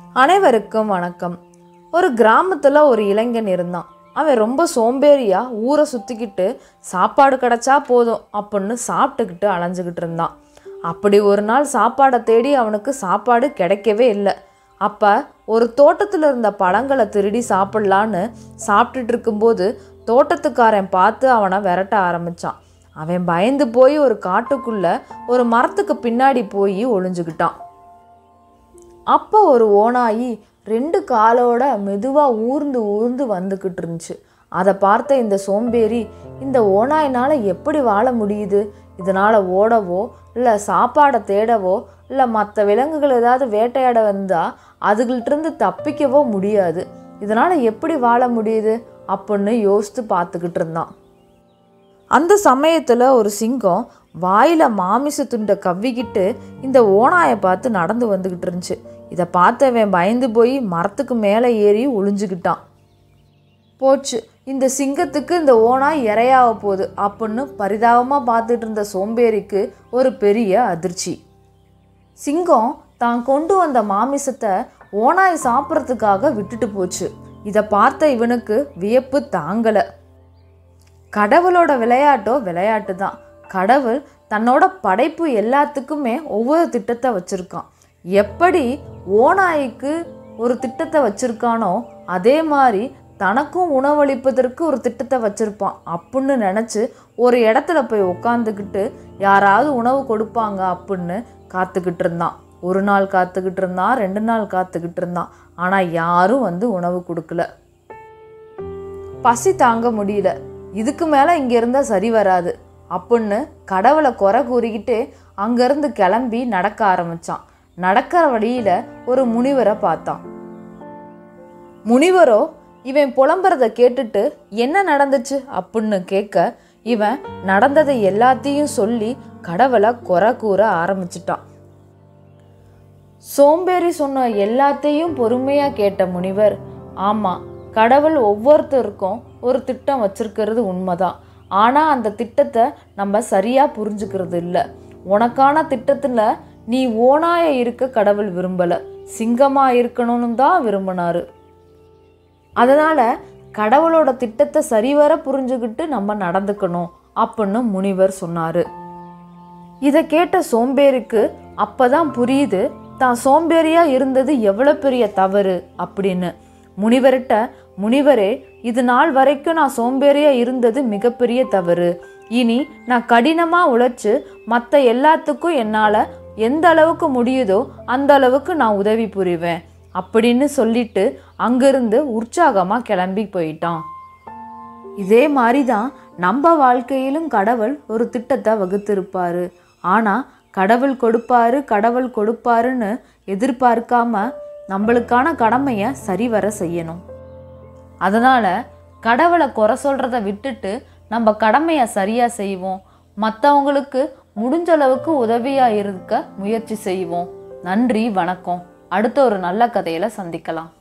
அனைவருக்கும் வணக்கம் ஒரு கிராமத்தில் ஒரு இளைஞன் இருந்தான் அவன் ரொம்ப சோம்பேறியா ஊரை சுற்றிக்கிட்டு சாப்பாடு கிடைச்சா போதும் அப்படின்னு சாப்பிட்டுக்கிட்டு அலைஞ்சுக்கிட்டு இருந்தான் அப்படி ஒரு நாள் சாப்பாடை தேடி அவனுக்கு சாப்பாடு கிடைக்கவே இல்லை அப்போ ஒரு தோட்டத்தில் இருந்த பழங்களை திருடி சாப்பிட்லான்னு சாப்பிட்டுட்டு இருக்கும்போது தோட்டத்துக்காரன் பார்த்து அவனை விரட்ட ஆரம்பிச்சான் அவன் பயந்து போய் ஒரு காட்டுக்குள்ள ஒரு மரத்துக்கு பின்னாடி போய் ஒளிஞ்சுக்கிட்டான் அப்போ ஒரு ஓநாயி ரெண்டு காலோட மெதுவாக ஊர்ந்து ஊர்ந்து வந்துக்கிட்டு இருந்துச்சு அதை பார்த்த இந்த சோம்பேறி இந்த ஓநாயினால் எப்படி வாழ முடியுது இதனால் ஓடவோ இல்லை சாப்பாடை தேடவோ இல்லை மற்ற விலங்குகள் ஏதாவது வேட்டையாட வந்தால் அதுகள்கிட்டருந்து தப்பிக்கவோ முடியாது இதனால் எப்படி வாழ முடியுது அப்படின்னு யோசித்து பார்த்துக்கிட்டு இருந்தான் அந்த சமயத்தில் ஒரு சிங்கம் வாயில் மாமிச துண்டை கவ்விக்கிட்டு இந்த ஓநாயை பார்த்து நடந்து வந்துக்கிட்டு இருந்துச்சு இதை பார்த்தவன் பயந்து போய் மரத்துக்கு மேலே ஏறி ஒளிஞ்சுக்கிட்டான் போச்சு இந்த சிங்கத்துக்கு இந்த ஓனாய் இரையாக போகுது அப்படின்னு பரிதாபமாக பார்த்துட்டு இருந்த சோம்பேறிக்கு ஒரு பெரிய அதிர்ச்சி சிங்கம் தான் கொண்டு வந்த மாமிசத்தை ஓனாய் சாப்பிட்றதுக்காக விட்டுட்டு போச்சு இதை பார்த்த இவனுக்கு வியப்பு தாங்கலை கடவுளோட விளையாட்டோ விளையாட்டு தான் கடவுள் தன்னோட படைப்பு எல்லாத்துக்குமே ஒவ்வொரு திட்டத்தை வச்சுருக்கான் எப்படி ஓநாய்க்கு ஒரு திட்டத்தை வச்சுருக்கானோ அதே மாதிரி தனக்கும் உணவளிப்பதற்கு ஒரு திட்டத்தை வச்சுருப்பான் அப்படின்னு நினச்சி ஒரு இடத்துல போய் உட்காந்துக்கிட்டு யாராவது உணவு கொடுப்பாங்க அப்படின்னு காத்துக்கிட்டு இருந்தான் ஒரு நாள் காத்துக்கிட்டு இருந்தான் ரெண்டு நாள் காத்துக்கிட்டு இருந்தான் ஆனால் யாரும் வந்து உணவு கொடுக்கல பசி தாங்க முடியல இதுக்கு மேலே இங்கே இருந்தால் சரி வராது அப்படின்னு கடவுளை குறை கூறிக்கிட்டு அங்கேருந்து கிளம்பி நடக்க ஆரம்பிச்சான் நடக்கிற வழியில் ஒரு முனிவரை பார்த்தான் முனிவரோ இவன் புலம்புறத கேட்டுட்டு என்ன நடந்துச்சு அப்படின்னு கேட்க இவன் நடந்ததை எல்லாத்தையும் சொல்லி கடவுளை குறை கூற ஆரம்பிச்சிட்டான் சோம்பேறி சொன்ன எல்லாத்தையும் பொறுமையாக கேட்ட முனிவர் ஆமாம் கடவுள் ஒவ்வொருத்தருக்கும் ஒரு திட்டம் வச்சிருக்கிறது உண்மைதான் ஆனால் அந்த திட்டத்தை நம்ம சரியாக புரிஞ்சுக்கிறது இல்லை உனக்கான திட்டத்தில் நீ ஓனாய இருக்க கடவுள் விரும்பலை சிங்கமாக இருக்கணும்னு தான் விரும்பினாரு அதனால் கடவுளோட திட்டத்தை சரிவர புரிஞ்சுக்கிட்டு நம்ம நடந்துக்கணும் அப்படின்னு முனிவர் சொன்னார் இதை கேட்ட சோம்பேறிக்கு அப்பதான் புரியுது தான் சோம்பேறியா இருந்தது எவ்வளோ பெரிய தவறு அப்படின்னு முனிவர்கிட்ட முனிவரே இது நாள் வரைக்கும் நான் சோம்பேறியா இருந்தது மிகப்பெரிய தவறு இனி நான் கடினமாக உழைச்சு மற்ற எல்லாத்துக்கும் என்னால் எந்த அளவுக்கு முடியுதோ அந்த அளவுக்கு நான் உதவி புரிவேன் அப்படின்னு சொல்லிட்டு அங்கிருந்து உற்சாகமாக கிளம்பி போயிட்டான் இதே மாதிரி தான் நம்ம வாழ்க்கையிலும் கடவுள் ஒரு திட்டத்தை வகுத்திருப்பாரு ஆனால் கடவுள் கொடுப்பாரு கடவுள் கொடுப்பாருன்னு எதிர்பார்க்காம நம்மளுக்கான கடமையை சரிவர செய்யணும் அதனால் கடவுளை குறை சொல்கிறத விட்டுட்டு நம்ம கடமையை சரியாக செய்வோம் மற்றவங்களுக்கு முடிஞ்ச அளவுக்கு உதவியாக இருக்க முயற்சி செய்வோம் நன்றி வணக்கம் அடுத்த ஒரு நல்ல கதையில் சந்திக்கலாம்